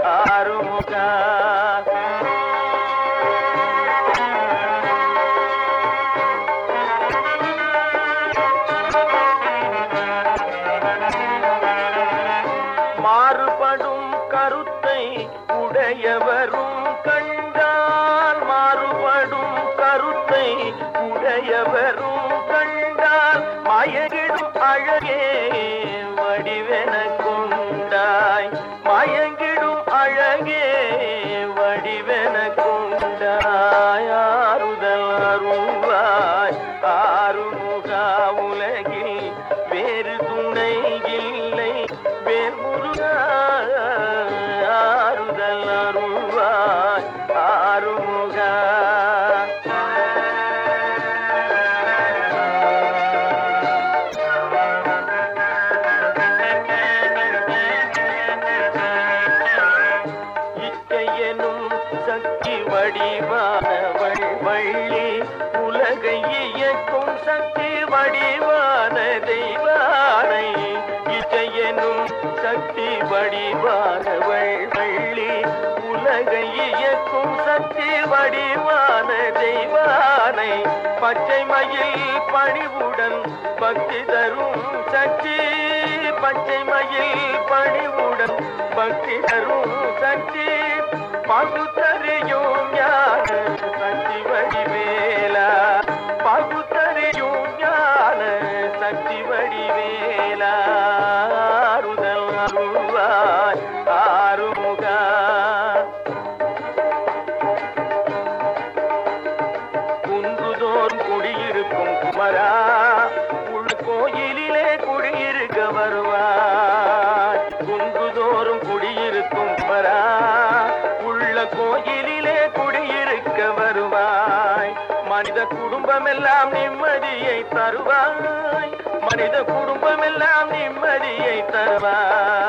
ஆறுமுகா மாறுபடும் கருத்தை உடையவரும் கண்டால் மாறுபடும் கருத்தை உடையவரும் கண்டால் மயங்கிடும் அழகே வடிவென கொண்டாய் மயங்கிடும் அழகே வடிவென கொண்டாய் ஆறுதல் அருள்வாய் ஆறுமுகா உலகில் வேறு துணை இல்லை வேல் முருகா ஆறுதல் அருள்வாய் ஆறுமுகா இச்சையனும் சக்தி வடிவானவள் வள்ளி உலகை இயக்கும் சக்தி வடிவான தெய்வானை இச்சையனும் சக்தி வடிவானவள் வள்ளி உலகை இயக்கும் சக்தி வடிவான தெய்வானை பச்சை மயில் பணிவுடன் பக்தி தரும் சக்தி பச்சை மயில் பணிவுடன் பக்தி தரும் சக்தி பகுத்தறியும் ஞான சக்தி வடிவேலா பகுத்தறியும் ஞான சக்தி வடிவேலா ஆறுதல் அருள்வாய் ஆறுமுகா குன்றுதோறும் குடியிருக்கும் குமரா உள் கோயிலிலே குடியிருக்க வருவாய் குன்றுதோறும் குடியிருக்கும் குமரா உள்ள கோயிலிலே குடியிருக்க வருவாய் மனித குடும்பமெல்லாம் நிம்மதியை தருவாய் மனித குடும்பமெல்லாம் நிம்மதியை தருவாய்